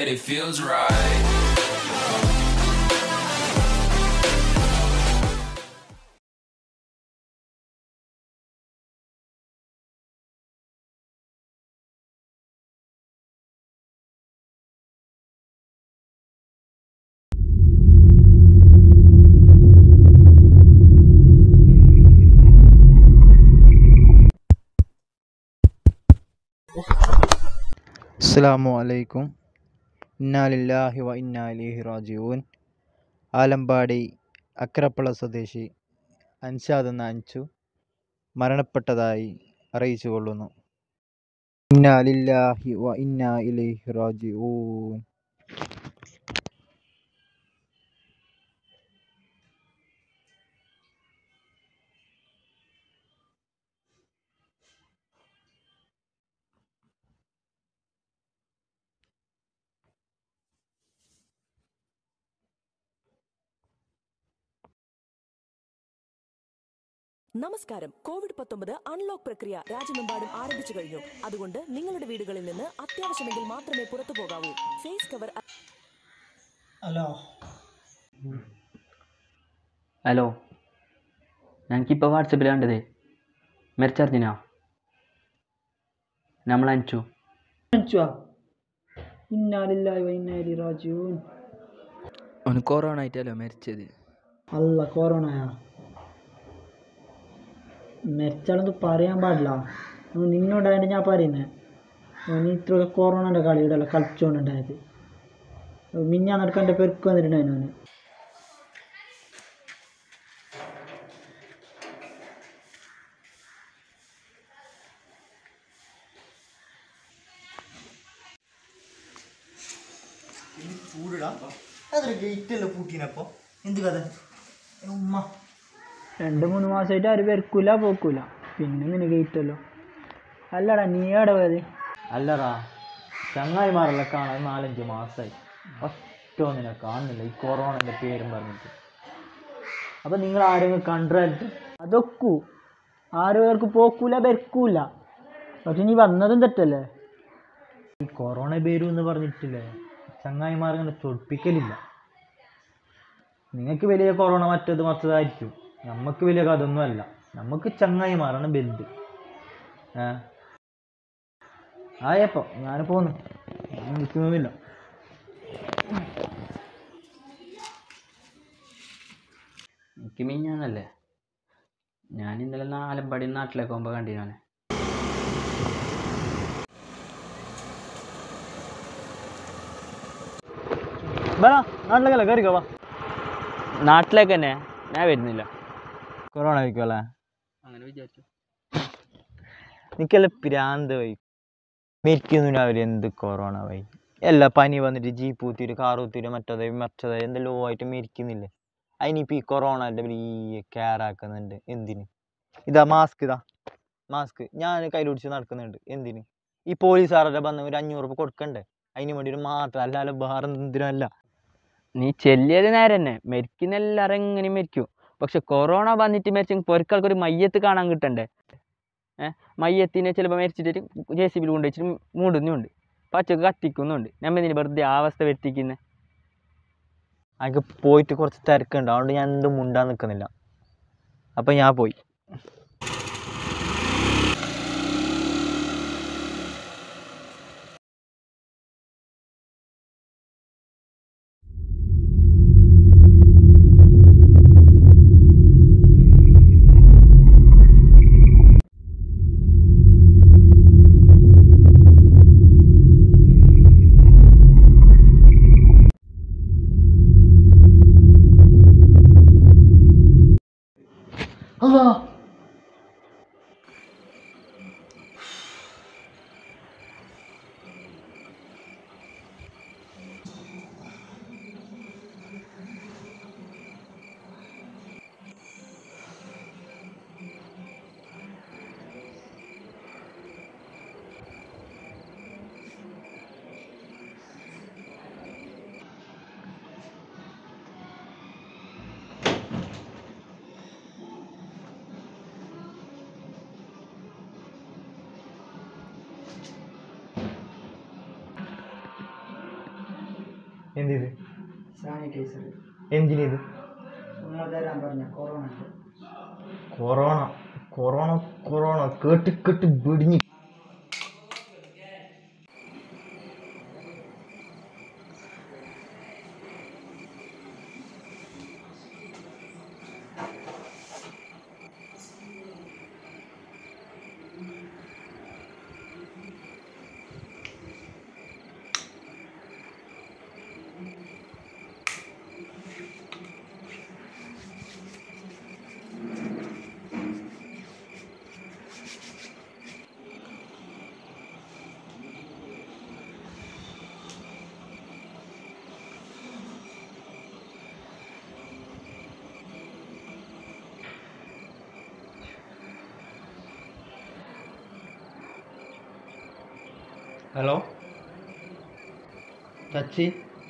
that it feels right. അസ്സാമു അലൈക്കും ഇന്നാലില്ലാഹി വ ഇന്നാ ഇലൈഹി റാജിഊൻ ആലമ്പാടി അക്കരപ്പള സ്വദേശി അൻഷാദ് എന്ന അഞ്ചു മരണപ്പെട്ടതായി അറിയിച്ചു കൊള്ളുന്നു ഇന്നാലില്ലാഹി വ ഇന്നാ ഇലൈഹി റാജിഊൻ നമസ്കാരം കോവിഡ് പത്തൊമ്പത് അൺലോക്ക് പ്രക്രിയ രാജ്യമെമ്പാടും ആരംഭിച്ചു കഴിഞ്ഞു അതുകൊണ്ട് നിങ്ങളുടെ വീടുകളിൽ നിന്ന് അത്യാവശ്യമെങ്കിൽ മാത്രമേ പുറത്തു പോകാവൂ ഫേസ് കവർ ഹലോ ഹലോ ഞങ്ങൾക്കിപ്പോൾ വാട്സപ്പിൽ കണ്ടത് മരിച്ചറിഞ്ഞിനാ നമ്മൾ അയച്ചു അഞ്ചുവാ ഇന്നാലില്ലാഹി വ ഇന്നാ ഇലൈഹി റാജിഊൻ അവന് കൊറോണ ആയിട്ടല്ലോ മരിച്ചത് അല്ല കൊറോണയാ മരിച്ചാലൊന്നും പറയാൻ പാടില്ല അത് നിന്നോടായിട്ട് ഞാൻ പറയുന്നത് നീ ഇത്ര കൊറോണൻ്റെ കളിയുടെ കളിച്ചുകൊണ്ടുണ്ടായത് മിഞ്ഞാ നടക്കാൻ എൻ്റെ പെരുക്ക് വന്നിട്ടുണ്ടായിരുന്നു അവന് ചൂടിടാ അതൊരു ഗേറ്റല്ലേ പൂട്ടീനപ്പോ എന്ത് കഥ ഉമ്മ രണ്ട് മൂന്ന് മാസമായിട്ട് ആരും പെരുക്കൂല പോക്കൂല പിന്നെ നിനക്ക് ഗേറ്റല്ലോ അല്ലടാ നീ എവിടെ പോയത് അല്ലടാ ചങ്ങായിമാരെല്ലാം കാണാൻ നാലഞ്ച് മാസമായി ഒറ്റ ഒന്നിനെ കാണുന്നില്ല ഈ കൊറോണൻ്റെ പേരും പറഞ്ഞിട്ട് അപ്പം നിങ്ങൾ ആരെങ്കിലും കണ്ടിട്ട് അതൊക്കൂ ആരും പേർക്ക് പോക്കൂല പെരുക്കൂല പക്ഷെ നീ വന്നതും തെറ്റല്ലേ ഈ കൊറോണ പേരും എന്ന് പറഞ്ഞിട്ടില്ലേ ചങ്ങായിമാരങ്ങനെ ചൊടിപ്പിക്കലില്ല നിങ്ങൾക്ക് വലിയ കൊറോണ മറ്റത് മറ്റതായിരിക്കും നമുക്ക് വലിയ കഥയൊന്നും അല്ല നമുക്ക് ചങ്ങായിമാരാണ് വലുത് ഏ ആയപ്പോ ഞാൻ പോന്നു ഞാൻ നിൽക്കുന്നില്ല എനിക്ക് മിഞ്ഞാന്നല്ലേ ഞാൻ ഇന്നലെ നാലമ്പാടി നാട്ടിലേക്ക് പോകുമ്പോൾ കണ്ടിനാണ് വേണ നാട്ടിലേക്കല്ല കയറിക്കോ വാ നാട്ടിലേക്ക് തന്നെ ഞാൻ വരുന്നില്ല കൊറോണ ആയിരിക്കും അല്ലേ അങ്ങനെ വിചാരിച്ചു നിക്കല്ല പ്രാന്ത് വൈ മരിക്കുന്നില്ല അവർ എന്ത് കൊറോണ വൈ എല്ലാ പനി വന്നിട്ട് ജീപ്പ് കുത്തിയിട്ട് കാർ കുത്തിയിട്ട് മറ്റേതായി മറ്റേതായി എന്തെല്ലോ ആയിട്ട് മരിക്കുന്നില്ലേ അതിനിപ്പോൾ ഈ കൊറോണൻ്റെ വലിയ കെയർ ആക്കുന്നുണ്ട് എന്തിന് ഇതാ മാസ്ക് ഇതാ മാസ്ക് ഞാൻ കയ്യിൽ പിടിച്ച് നടക്കുന്നുണ്ട് എന്തിന് ഈ പോലീസുകാരുടെ ബന്ധം ഒരു അഞ്ഞൂറ് രൂപ കൊടുക്കണ്ടേ അതിന് വേണ്ടിയിട്ട് മാത്രം അല്ലാതെ വേറെ എന്തിനല്ല നീ ചെല്ലിയത് നേരെ തന്നെ മരിക്കുന്ന എല്ലാവരും എങ്ങനെ മരിക്കും പക്ഷെ കൊറോണ വന്നിട്ട് മരിച്ചെങ്കിൽ പൊരക്കാൾക്ക് ഒരു മയ്യത്ത് കാണാൻ കിട്ടണ്ടേ ഏഹ് മയ്യത്തിനെ ചിലപ്പോൾ മരിച്ചിട്ട് ജെ സി ബിയിൽ കൊണ്ടുവച്ചിട്ട് മൂടുന്നുണ്ട് പച്ചക്ക് കത്തിക്കുന്നുണ്ട് നമ്മൾ എന്തിനു വെറുതെ ആ അവസ്ഥ വരുത്തിക്കുന്നത് എനിക്ക് പോയിട്ട് കുറച്ച് തിരക്കുണ്ട് അതുകൊണ്ട് ഞാൻ എന്തും മുണ്ടാൻ നിൽക്കുന്നില്ല അപ്പം ഞാൻ പോയി എന്തിത് സാനിറ്റൈസർ എന്തിനിത് നിങ്ങൾ തരാൻ പറഞ്ഞ കൊറോണ ഉണ്ട് കൊറോണ കൊറോണ കൊറോണ കേട്ട് കേട്ട് പിടിഞ്ഞ് ഹലോ ചച്ചി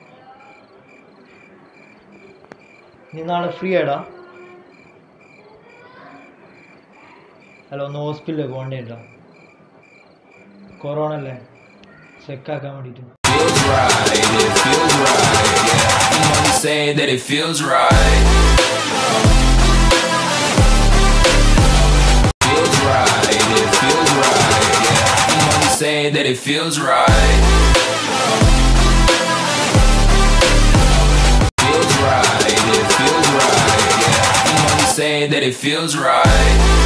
നീ നാളെ ഫ്രീ ആടാ ഹലോ ഒന്ന് ഹോസ്പിറ്റലിൽ പോകണ്ടേട്ടാ കൊറോണ അല്ലേ ചെക്കാക്കാൻ വേണ്ടിയിട്ട് Feels right, it feels right. Yeah, I'm only saying that it feels right. Feels right, it feels right. Yeah, I'm only saying that it feels right. Feels right, it feels right. Yeah, I'm only saying that it feels right.